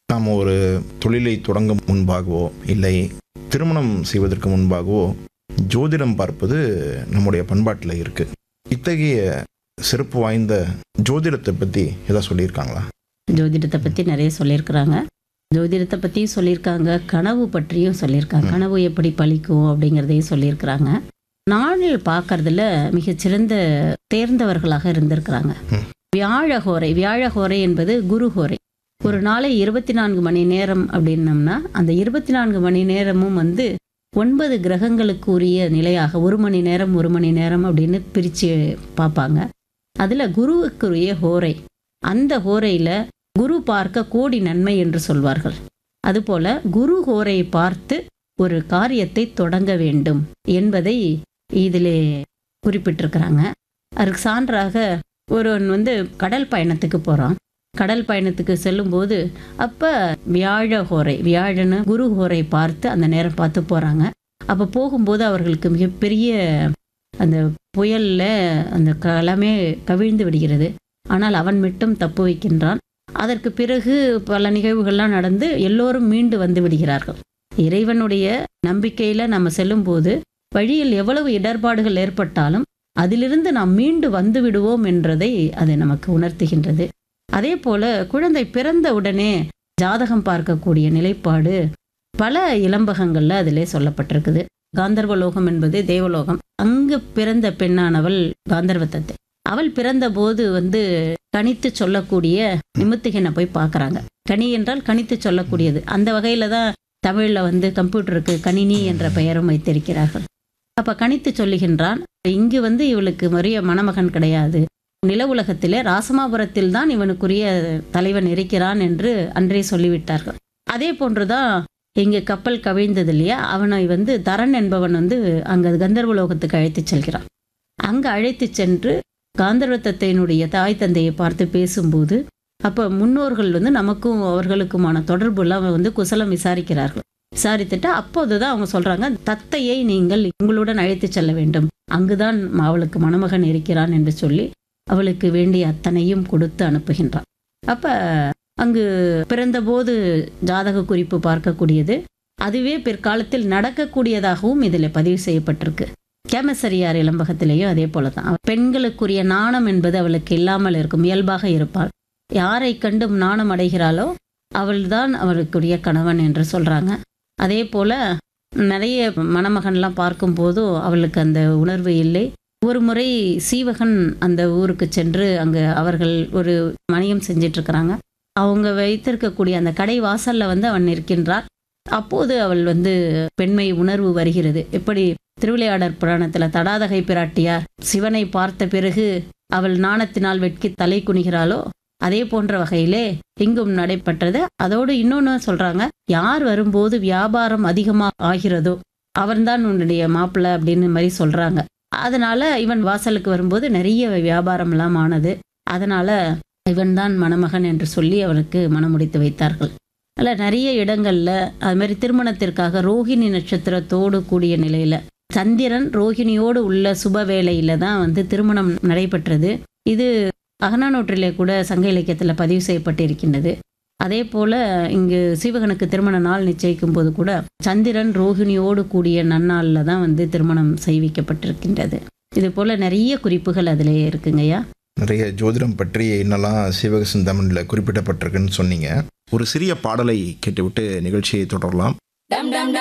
நாம் ஒரு தொழிலை தொடங்க முன்பாகவோ இல்லை திருமணம் செய்வதற்கு முன்பாகவோ ஜோதிடம் பார்ப்பது நம்முடைய பண்பாட்டில் இருக்குது இத்தகைய சிறப்பு வாய்ந்த ஜோதிடத்தை பற்றி எதாவது சொல்லியிருக்காங்களா ஜோதிடத்தை பற்றி நிறைய சொல்லியிருக்கிறாங்க ஜோதிடத்தை பற்றியும் சொல்லியிருக்காங்க கனவு பற்றியும் சொல்லியிருக்காங்க ம். கனவு எப்படி பலிக்கும் அப்படிங்கிறதையும் சொல்லியிருக்கிறாங்க நாளில் பார்க்கறதுல மிகச்சிறந்த தேர்ந்தவர்களாக இருந்திருக்கிறாங்க ம். வியாழஹோரை வியாழஹோரை என்பது குருஹோரை ஒரு நாளை இருபத்தி நான்கு மணி நேரம் அப்படின்னம்னா அந்த இருபத்தி நான்கு மணி நேரமும் வந்து ஒன்பது கிரகங்களுக்கு உரிய நிலையாக ஒரு மணி நேரம் ஒரு மணி நேரம் அப்படின்னு பிரித்து பார்ப்பாங்க அதில் குருவுக்குரிய ஹோரை அந்த ஹோரையில் குரு பார்க்க கோடி நன்மை என்று சொல்வார்கள் அதுபோல குரு ஹோரை பார்த்து ஒரு காரியத்தை தொடங்க வேண்டும் என்பதை இதிலே குறிப்பிட்டிருக்கிறாங்க அதுக்கு சான்றாக ஒருவன் வந்து கடல் பயணத்துக்கு போகிறான் கடல் பயணத்துக்கு செல்லும்போது அப்போ வியாழ ஹோரை வியாழன்னு குரு ஹோரை பார்த்து அந்த நேரம் பார்த்து போகிறாங்க அப்போ போகும்போது அவர்களுக்கு மிகப்பெரிய அந்த புயலில் அந்த களமே கவிழ்ந்து விடுகிறது ஆனால் அவன் மட்டும் தப்பு வைக்கின்றான் அதற்கு பிறகு பல நிகழ்வுகள்லாம் நடந்து எல்லோரும் மீண்டு வந்து விடுகிறார்கள் இறைவனுடைய நம்பிக்கையில் நம்ம செல்லும்போது வழியில் எவ்வளவு இடர்பாடுகள் ஏற்பட்டாலும் அதிலிருந்து நாம் மீண்டு வந்து விடுவோம் என்றதை அது நமக்கு உணர்த்துகின்றது அதே போல குழந்தை பிறந்த உடனே ஜாதகம் பார்க்கக்கூடிய நிலைப்பாடு பல இளம்பகங்கள்ல அதிலே சொல்லப்பட்டிருக்குது காந்தர்வலோகம் என்பது தேவலோகம் அங்கு பிறந்த பெண்ணானவள் காந்தர்வத்தத்தை அவள் பிறந்தபோது வந்து கணித்து சொல்லக்கூடிய நிமித்திகனை போய் பார்க்கறாங்க கனி என்றால் கணித்து சொல்லக்கூடியது அந்த வகையில தான் தமிழ்ல வந்து கம்ப்யூட்டருக்கு கணினி என்ற பெயரும் வைத்திருக்கிறார்கள் அப்ப கணித்து சொல்லுகின்றான் இங்கு வந்து இவளுக்கு மரிய மணமகன் கிடையாது நில உலகத்திலே ராசமாபுரத்தில் தான் இவனுக்குரிய தலைவன் இருக்கிறான் என்று அன்றே சொல்லிவிட்டார்கள் அதே போன்றுதான் இங்கு கப்பல் கவிழ்ந்தது இல்லையா அவனை வந்து தரன் என்பவன் வந்து அங்க கந்தர்வலோகத்துக்கு அழைத்துச் செல்கிறான் அங்கு அழைத்து சென்று காந்தர்வத்தத்தையினுடைய தாய் தந்தையை பார்த்து பேசும்போது அப்போ முன்னோர்கள் வந்து நமக்கும் அவர்களுக்குமான தொடர்புலாம் வந்து குசலம் விசாரிக்கிறார்கள் விசாரித்துட்டு அப்போதுதான் அவங்க சொல்றாங்க தத்தையை நீங்கள் உங்களுடன் அழைத்து செல்ல வேண்டும் அங்குதான் அவளுக்கு மணமகன் இருக்கிறான் என்று சொல்லி அவளுக்கு வேண்டிய அத்தனையும் கொடுத்து அனுப்புகின்றான் அப்ப அங்கு பிறந்தபோது ஜாதக குறிப்பு பார்க்கக்கூடியது அதுவே பிற்காலத்தில் நடக்கக்கூடியதாகவும் இதில் பதிவு செய்யப்பட்டிருக்கு கேமசரியார் இளம்பகத்திலேயும் அதே போல தான் பெண்களுக்குரிய நாணம் என்பது அவளுக்கு இல்லாமல் இருக்கும் இயல்பாக இருப்பாள் யாரை கண்டும் நாணம் அடைகிறாளோ அவள்தான் அவளுக்குரிய கணவன் என்று சொல்றாங்க அதே போல நிறைய மணமகன்லாம் பார்க்கும்போதும் அவளுக்கு அந்த உணர்வு இல்லை ஒரு முறை சீவகன் அந்த ஊருக்கு சென்று அங்கே அவர்கள் ஒரு மணியம் செஞ்சிட்டு இருக்கிறாங்க அவங்க வைத்திருக்கக்கூடிய அந்த கடை வாசல்ல வந்து அவன் நிற்கின்றார் அப்போது அவள் வந்து பெண்மை உணர்வு வருகிறது எப்படி திருவிளையாடற் புராணத்துல தடாதகை பிராட்டியார் சிவனை பார்த்த பிறகு அவள் நாணத்தினால் வெட்கி தலை குனிகிறாளோ அதே போன்ற வகையிலே இங்கும் நடைபெற்றது அதோடு இன்னொன்னு சொல்றாங்க யார் வரும்போது வியாபாரம் அதிகமா ஆகிறதோ அவன்தான் உன்னுடைய மாப்பிள்ளை அப்படின்னு மாதிரி சொல்றாங்க அதனால இவன் வாசலுக்கு வரும்போது நிறைய வியாபாரம் எல்லாம் ஆனது அதனால இவன்தான் மணமகன் என்று சொல்லி அவனுக்கு மணமுடித்து வைத்தார்கள் அல்ல நிறைய இடங்கள்ல அது மாதிரி திருமணத்திற்காக ரோஹிணி நட்சத்திரத்தோடு கூடிய நிலையில சந்திரன் ரோஹிணியோடு உள்ள சுப வேளையில தான் வந்து திருமணம் நடைபெற்றது இது அகநானூற்றிலே கூட சங்க இலக்கியத்துல பதிவு செய்யப்பட்டிருக்கின்றது அதே போல இங்கு சீவகனுக்கு திருமண நாள் நிச்சயிக்கும் போது கூட சந்திரன் ரோஹிணியோடு கூடிய நன்னாள்ல தான் வந்து திருமணம் செய்விக்கப்பட்டிருக்கின்றது இது போல நிறைய குறிப்புகள் அதிலே இருக்குங்கய்யா நிறைய ஜோதிடம் பற்றி என்னெல்லாம் சிவக சிந்தாமணியில் குறிப்பிடப்பட்டிருக்குன்னு சொன்னீங்க ஒரு சிறிய பாடலை கேட்டுவிட்டு நிகழ்ச்சியை தொடரலாம்